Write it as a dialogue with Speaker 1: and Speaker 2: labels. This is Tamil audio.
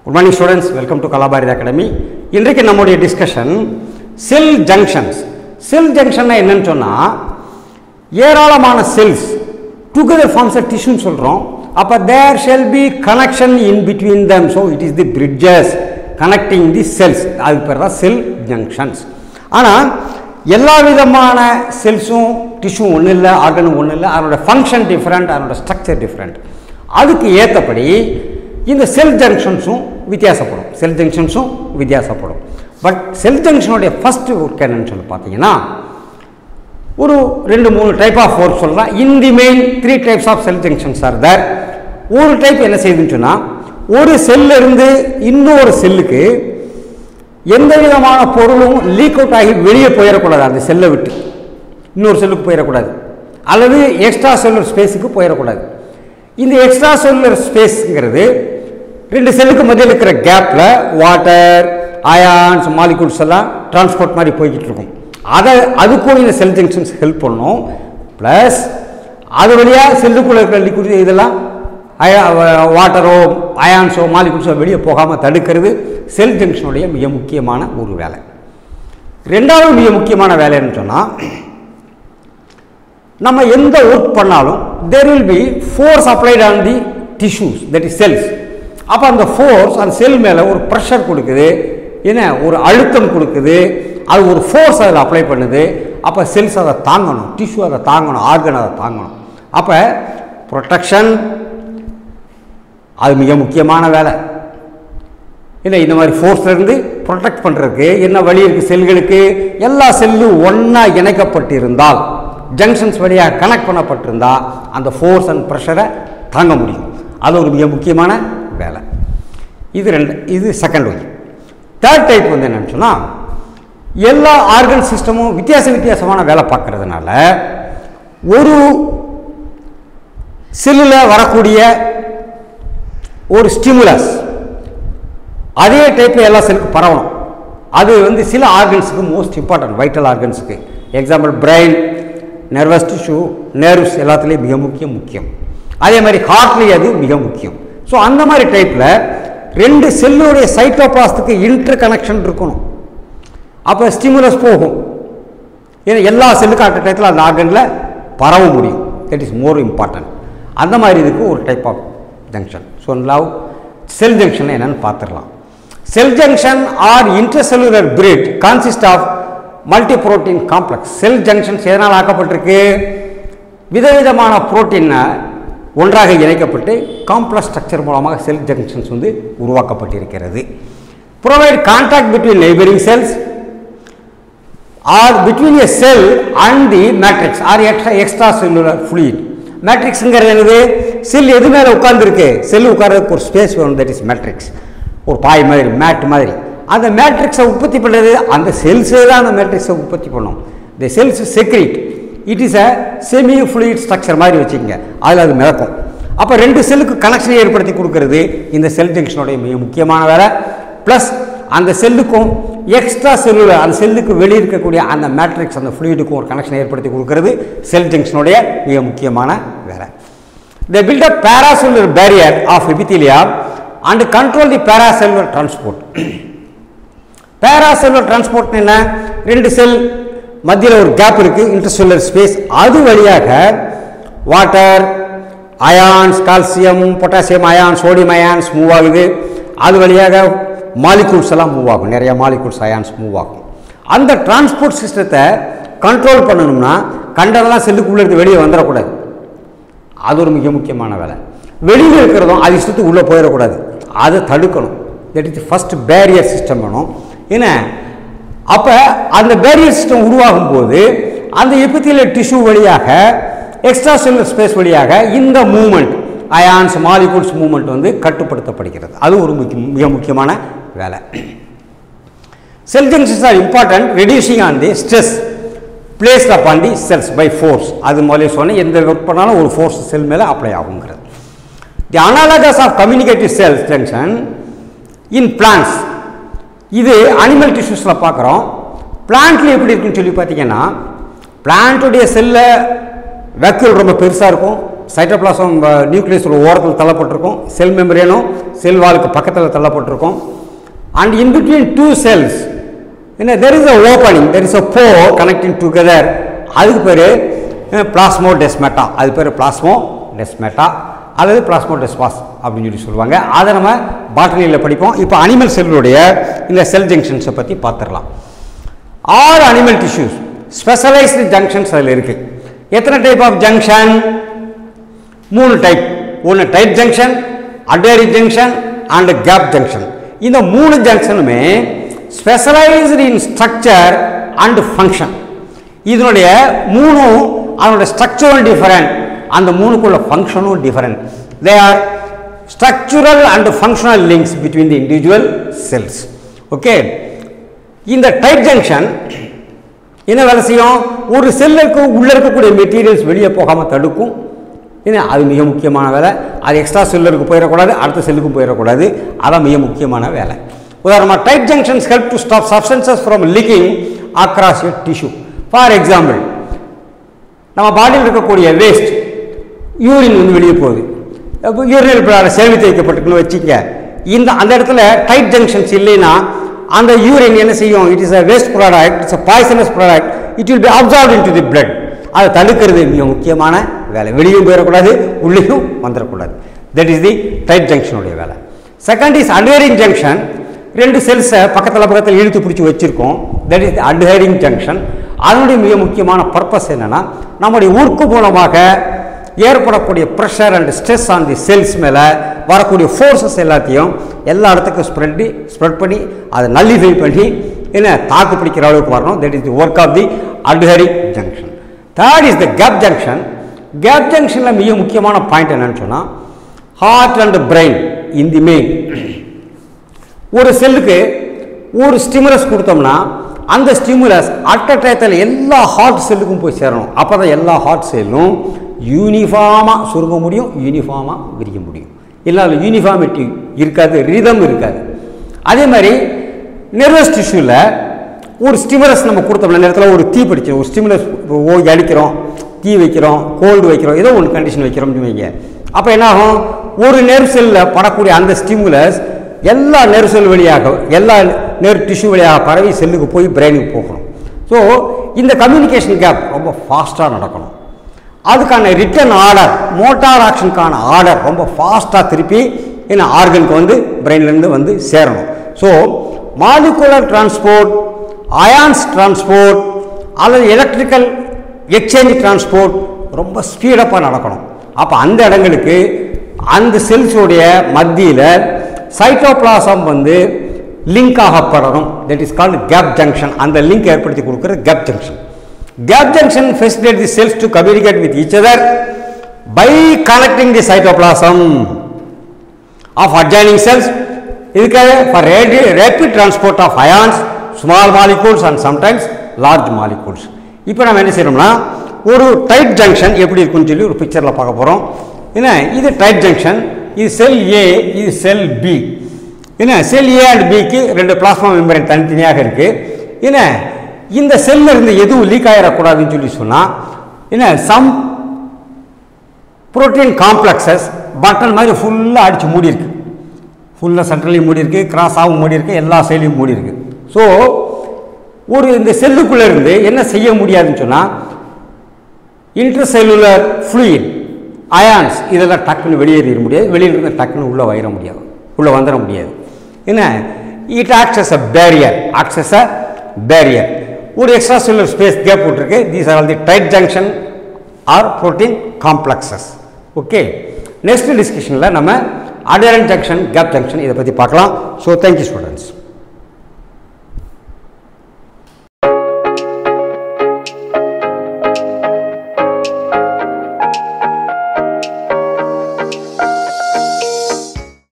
Speaker 1: good morning students welcome to Kalabharathi academy இன்றைக்கு நம்முடைய டிஸ்கஷன் செல் ஜங்ஷன்ஸ் செல் ஜங்ஷன்னா என்னன்னு சொன்னால் ஏராளமான செல்ஸ் டுகெதர் ஃபார்ம்ஸ் அ டிஷ்யூன்னு சொல்கிறோம் அப்போ there shall be connection in between them so it is the bridges connecting the cells அதுக்கு பேர் தான் செல் ஜங்ஷன்ஸ் ஆனால் எல்லா விதமான செல்ஸும் டிஷ்யூ ஒன்றும் இல்லை ஆர்கனும் ஒன்றும் இல்லை அதனோட ஃபங்க்ஷன் டிஃப்ரெண்ட் அதனோட ஸ்ட்ரக்சர் டிஃப்ரெண்ட் அதுக்கு ஏற்றபடி இந்த செல் ஜங்ஷன்ஸும் வித்தியாசப்படும் செல் ஜங்ஷன்ஸும் வித்தியாசப்படும் பட் செல் ஜங்ஷனுடைய ஃபஸ்ட்டு ஒர்க் என்னன்னு சொல்லி பார்த்தீங்கன்னா ஒரு ரெண்டு மூணு டைப் ஆஃப் ஒர்க் சொல்லலாம் in the main three types of cell junctions are there ஒரு டைப் என்ன செய்யுதுன்னு சொன்னால் ஒரு செல்ல இருந்து இன்னொரு செல்லுக்கு எந்த விதமான பொருளும் லீக் அவுட் ஆகி வெளியே போயிடக்கூடாது அந்த செல்லை விட்டு இன்னொரு செல்லுக்கு போயிடக்கூடாது அல்லது எக்ஸ்ட்ரா செல்லுலர் ஸ்பேஸுக்கு போயிடக்கூடாது இந்த எக்ஸ்ட்ரா செல்லுலர் ஸ்பேஸுங்கிறது ரெண்டு செல்லுக்கு மத்தியில் இருக்கிற கேப்பில் வாட்டர் அயான்ஸ் மாலிகூல்ஸ் எல்லாம் டிரான்ஸ்போர்ட் மாதிரி போய்கிட்டு இருக்கும் அதை அதுக்கும் இந்த செல் ஜங்ஷன்ஸ் ஹெல்ப் பண்ணும் ப்ளஸ் அது வழியாக செல்லுக்குள்ளே இருக்கிற லிக்விட் இதெல்லாம் அய வாட்டரோ அயான்ஸோ மாலிகூல்ஸோ வெளியே போகாமல் தடுக்கிறது செல் ஜங்ஷனுடைய மிக முக்கியமான ஒரு வேலை ரெண்டாவது மிக முக்கியமான வேலைன்னு சொன்னால் நம்ம எந்த ஒர்க் பண்ணாலும் there will be force applied on the tissues that is cells அப்போ அந்த ஃபோர்ஸ் அந்த செல் மேலே ஒரு ப்ரெஷர் கொடுக்குது என்ன ஒரு அழுத்தம் கொடுக்குது அது ஒரு ஃபோர்ஸ் அதில் அப்ளை பண்ணுது அப்போ செல்ஸ் அதை தாங்கணும் டிஷ்யூ அதை தாங்கணும் ஆர்கன் அதை தாங்கணும் அப்போ ப்ரொட்டக்ஷன் அது மிக முக்கியமான வேலை இல்லை இந்த மாதிரி ஃபோர்ஸ்லேருந்து ப்ரொடெக்ட் பண்ணுறதுக்கு என்ன வழி இருக்குது செல்களுக்கு எல்லா செல்லும் ஒன்றா இணைக்கப்பட்டிருந்தால் ஜங்ஷன்ஸ் வழியாக கனெக்ட் பண்ணப்பட்டிருந்தால் அந்த ஃபோர்ஸ் அண்ட் ப்ரெஷரை தாங்க முடியும் அது ஒரு மிக முக்கியமான வேலை இது ரெண்டு இது செகண்ட் ஒய் தேர்ட் டைப் வந்து என்னன்னு சொன்னால் எல்லா ஆர்கன் சிஸ்டமும் வித்தியாச வித்தியாசமான வேலை பார்க்கறதுனால ஒரு செல்லில் வரக்கூடிய ஒரு ஸ்டிமுலஸ் அதே டைப்பில் எல்லா செல்லுக்கும் பரவணும் அது வந்து சில ஆர்கன்ஸுக்கு மோஸ்ட் இம்பார்ட்டன்ட் வைட்டல் ஆர்கன்ஸுக்கு example brain nervous tissue nerves எல்லாத்துலேயும் மிக முக்கியம் முக்கியம் அதே மாதிரி ஹார்ட்லேயும் அது மிக முக்கியம் ஸோ அந்த மாதிரி டைப்பில் ரெண்டு செல்லுடைய சைட்டோபிளாஸ்துக்கு இன்டர் கனெக்ஷன் இருக்கணும் அப்போ ஸ்டிமுலஸ் போகும் ஏன்னா எல்லா செல்லுக்கும் அட்ட டயத்தில் அந்த ஆர்கனில் பரவ முடியும் தட் இஸ் மோர் இம்பார்ட்டன்ட் அந்த மாதிரி இதுக்கு ஒரு type of junction so love cell junction என்னன்னு பார்த்துடலாம் cell junction are intercellular bridge consist of multi protein complex cell junctions எதனால் ஆக்கப்பட்டிருக்கு விதவிதமான புரோட்டீனை ஒன்றாக இணைக்கப்பட்டு காம்ப்ளெக்ஸ் ஸ்ட்ரக்சர் மூலமாக செல் ஜங்ஷன்ஸ் வந்து உருவாக்கப்பட்டிருக்கிறது provide contact between neighbouring cells or between a cell and the matrix or extra extracellular fluid மேட்ரிக்ஸுங்கிறது என்னது செல் எது மேலே உட்காந்துருக்கு செல் உட்கார்றதுக்கு ஒரு ஸ்பேஸ் வேணும் தட் இஸ் மேட்ரிக்ஸ் ஒரு பாய் மாதிரி மேட் மாதிரி அந்த மேட்ரிக்ஸை உற்பத்தி பண்ணுறது அந்த செல்ஸே தான் அந்த மேட்ரிக்ஸை உற்பத்தி பண்ணும் இந்த cells secrete it is a semi fluid structure மாதிரி வச்சுக்கோங்க அதில் அது மிதக்கும் அப்போ ரெண்டு செல்லுக்கு கனெக்ஷனை ஏற்படுத்தி கொடுக்கறது இந்த செல் ஜங்ஷனுடைய மிக முக்கியமான வேலை ப்ளஸ் அந்த செல்லுக்கும் எக்ஸ்ட்ரா செல்லுலர் அந்த செல்லுக்கு வெளியே இருக்கக்கூடிய அந்த மேட்ரிக்ஸ் அந்த ஃப்ளூயிடுக்கும் ஒரு கனெக்ஷனை ஏற்படுத்தி கொடுக்கறது செல் ஜங்ஷனுடைய மிக முக்கியமான வேலை they build a paracellular barrier of epithelium and control the paracellular transport paracellular transport என்ன ரெண்டு செல் மத்தியில் ஒரு கேப் இருக்கு இன்டர்செல்லுலர் ஸ்பேஸ் அது வழியாக water ions calcium potassium ion sodium ions move ஆகுது அது வழியாக மாலிகூல்ஸ் எல்லாம் மூவ் ஆகும் நிறைய மாலிகூல்ஸ் அயான்ஸ் மூவ் ஆகும் அந்த டிரான்ஸ்போர்ட் சிஸ்டத்தை கண்ட்ரோல் பண்ணணும்னா கண்டதெல்லாம் செல்லுக்குள்ளே இருந்து வெளியே வந்துடக்கூடாது அது ஒரு மிக முக்கியமான வேலை வெளியில் இருக்கிறதும் அது இஷ்டத்துக்கு உள்ளே போயிடக்கூடாது அதை தடுக்கணும் that is first barrier system வேணும் ஏன்னா அப்போ அந்த பேரியர் சிஸ்டம் உருவாகும் போது அந்த எபித்தியல் டிஷ்யூ வழியாக எக்ஸ்ட்ரா செல்லுலர் ஸ்பேஸ் வழியாக இந்த மூமெண்ட் அயான்ஸ் மாலிகூல்ஸ் மூமெண்ட் வந்து கட்டுப்படுத்தப்படுகிறது அது ஒரு முக்கிய மிக முக்கியமான வேலை cell junctions are important reducing on the stress placed upon the cells by force அது முதலே சொன்னேன் எந்த ஒர்க் பண்ணாலும் ஒரு ஃபோர்ஸ் செல் மேலே அப்ளை ஆகுங்கிறது the analogous of communicative cells junction in plants இது அனிமல் டிஷ்யூஸில் பார்க்குறோம் பிளான்ட்ல எப்படி இருக்குன்னு சொல்லி பார்த்தீங்கன்னா பிளான்ட்டுடைய செல்ல வேக்யூல் ரொம்ப பெருசாக இருக்கும் சைட்டோபிளாசம் நியூக்ளியஸோட ஓரத்தில் தள்ளப்பட்டிருக்கும் செல் மெம்பரேனும் செல் வாலுக்கு பக்கத்தில் தள்ளப்பட்டிருக்கும் and in between two cells என்ன there is a opening there is a pore connecting together அதுக்கு பேர் பிளாஸ்மோ டெஸ்மேட்டா அது பேர் பிளாஸ்மோ டெஸ்மேட்டா அல்லது பிளாஸ்மோ டெஸ்பாஸ் அப்படின்னு சொல்லி சொல்லுவாங்க அதை நம்ம பாட்டனியில் படிப்போம் இப்போ அனிமல் செல்லுடைய இந்த செல் ஜங்ஷன்ஸை பற்றி பார்த்துடலாம் ஆறு அனிமல் டிஷ்யூஸ் ஸ்பெஷலைஸ்டு ஜங்ஷன்ஸ் அதில் இருக்குது எத்தனை டைப் ஆஃப் ஜங்ஷன் மூணு டைப் ஒன்று tight junction adhering junction and gap junction இந்த மூணு ஜங்ஷனுமே specialised in structure and function இதனுடைய மூணும் அதனுடைய ஸ்ட்ரக்சரும் டிஃபரெண்ட் அந்த மூணுக்குள்ள ஃபங்க்ஷனும் different they are structural and functional links between the individual cells okay இந்த டைட் ஜங்ஷன் என்ன வேலை செய்யும் ஒரு செல்லுக்கு உள்ளே இருக்கக்கூடிய மெட்டீரியல்ஸ் வெளியே போகாமல் தடுக்கும் ஏன்னா அது மிக முக்கியமான வேலை அது எக்ஸ்ட்ரா செல்லுக்கு போயிடக்கூடாது அடுத்த செல்லுக்கும் போயிடக்கூடாது அதான் மிக முக்கியமான வேலை உதாரணமாக tight junctions help to stop substances from leaking across a tissue for example நம்ம பாடியில் இருக்கக்கூடிய வேஸ்ட் யூரின் வந்து வெளியே போகுது அப்போ யூரினல் பிளாடர் சேமித்து வைக்கப்பட்டிருக்குன்னு வச்சுக்க இந்த அந்த இடத்துல டைட் ஜங்ஷன்ஸ் இல்லைன்னா அந்த யூரின் என்ன செய்யும் it is a waste product it's a poisonous product it will be absorb into the blood அதை தடுக்கிறது மிக முக்கியமான வேலை வெளியும் போயிடக்கூடாது உள்ளேயும் வந்துடக்கூடாது தட் இஸ் தி டைட் ஜங்ஷனுடைய வேலை செகண்ட் இஸ் அட்ஹேரிங் ஜங்ஷன் ரெண்டு செல்ஸை பக்கத்தில் பக்கத்தில் இழுத்து பிடிச்சி வச்சுருக்கோம் தட் இஸ் அட்ஹேரிங் ஜங்ஷன் அதனுடைய மிக முக்கியமான பர்பஸ் என்னென்னா நம்முடைய உறுப்பு மூலமாக ஏற்படக்கூடிய pressure and stress on the cells மேலே வரக்கூடிய ஃபோர்ஸஸ் எல்லாத்தையும் எல்லா இடத்துக்கும் ஸ்ப்ரெட் ஸ்ப்ரெட் பண்ணி அதை நல்லிஃபை பண்ணி என்ன தாக்கு பிடிக்கிற அளவுக்கு வரணும் that is the work of the adhering junction third is the gap junction gap ஜங்ஷனில் மிக முக்கியமான பாயிண்ட் என்னன்னு சொன்னால் heart and brain in the main ஒரு செல்லுக்கு ஒரு ஸ்டிமுலஸ் கொடுத்தோம்னா அந்த ஸ்டிமுலஸ் அட் அ டயத்தில் எல்லா ஹார்ட் செல்லுக்கும் போய் சேரணும் அப்போ தான் எல்லா ஹார்ட் செல்லும் யூனிஃபார்மாக சுருங்க முடியும் யூனிஃபார்மாக விரிக்க முடியும் இல்லை அதில் யூனிஃபார்மிட்டி இருக்காது ரிதம் இருக்காது அதே மாதிரி நெர்வஸ் டிஷ்யூவில் ஒரு ஸ்டிமுலஸ் நம்ம கொடுத்தோம்னா நேரத்தில் ஒரு தீ பிடிச்சோம் ஒரு ஸ்டிமுலஸ் ஓய் அடிக்கிறோம் தீ வைக்கிறோம் கோல்டு வைக்கிறோம் ஏதோ ஒன்று கண்டிஷன் வைக்கிறோம்னு வைங்க அப்போ என்னாகும் ஒரு நெர்வ் செல்லில் படக்கூடிய அந்த ஸ்டிமுலஸ் எல்லா நெர்வ் செல் வழியாக எல்லா நெர்வ் டிஷ்யூ வழியாக பரவி செல்லுக்கு போய் பிரெயினுக்கு போகணும் ஸோ இந்த கம்யூனிகேஷன் கேப் ரொம்ப ஃபாஸ்ட்டாக நடக்கணும் அதுக்கான ரிட்டர்ன் ஆர்டர் மோட்டார் ஆக்ஷனுக்கான ஆர்டர் ரொம்ப ஃபாஸ்ட்டாக திருப்பி என்ன ஆர்கனுக்கு வந்து பிரெயின்லேருந்து வந்து சேரணும் so molecular transport ions transport அல்லது எலக்ட்ரிக்கல் எக்ஸ்சேஞ்ச் டிரான்ஸ்போர்ட் ரொம்ப ஸ்பீடப்பாக நடக்கணும் அப்போ அந்த இடங்களுக்கு அந்த செல்ஸுடைய மத்தியில் சைட்டோபிளாசம் வந்து லிங்க் ஆகப்படணும் that is called gap junction அந்த லிங்க் ஏற்படுத்தி கொடுக்குற gap junction gap junction facilitate the cells to communicate with each other by connecting the cytoplasm of adjoining cells இதுக்காக for ready rapid transport of ions small molecules and sometimes large molecules இப்போ நம்ம என்ன செய்யறோம்னா ஒரு டைட் ஜங்ஷன் எப்படி இருக்குன்னு சொல்லி ஒரு பிக்சரில் பார்க்க போகிறோம் என்ன இது டைட் ஜங்ஷன் இது செல் ஏ இது செல் பி என்ன செல் ஏ அண்ட் பிக்கு ரெண்டு பிளாஸ்மா மெம்பரேன் தனித்தனியாக இருக்குது என்ன இந்த செல்லில் இருந்து எதுவும் லீக் ஆகிடக்கூடாதுன்னு சொல்லி சொன்னால் என்ன சம் புரோட்டீன் காம்ப்ளெக்ஸஸ் பட்டன் மாதிரி ஃபுல்லாக அடித்து மூடி இருக்கு ஃபுல்லாக சென்ட்ரலையும் மூடி இருக்கு கிராஸாகவும் மூடி இருக்கு எல்லா செல்லையும் மூடி இருக்கு ஸோ ஒரு இந்த செல்லுக்குள்ளே இருந்து என்ன செய்ய முடியாதுன்னு சொன்னால் இன்டர்செல்லுலர் ஃப்ளூயிட் அயான்ஸ் இதெல்லாம் டக்குன்னு வெளியேறிட முடியாது வெளியில இருந்து டக்குன்னு உள்ளே வயிற முடியாது உள்ளே வந்துட முடியாது என்ன it access a barrier access a barrier ஒரு எக்ஸ்ட்ரா செல்லுலர் ஸ்பேஸ் கேப் விட்டுருக்கு these are all the tight junction are protein complexes okay next டிஸ்கஷனில் நம்ம அடரன் ஜங்ஷன் கேப் ஜங்ஷன் இதை பற்றி பார்க்கலாம் ஸோ தேங்க்யூ ஸ்டூடெண்ட்ஸ்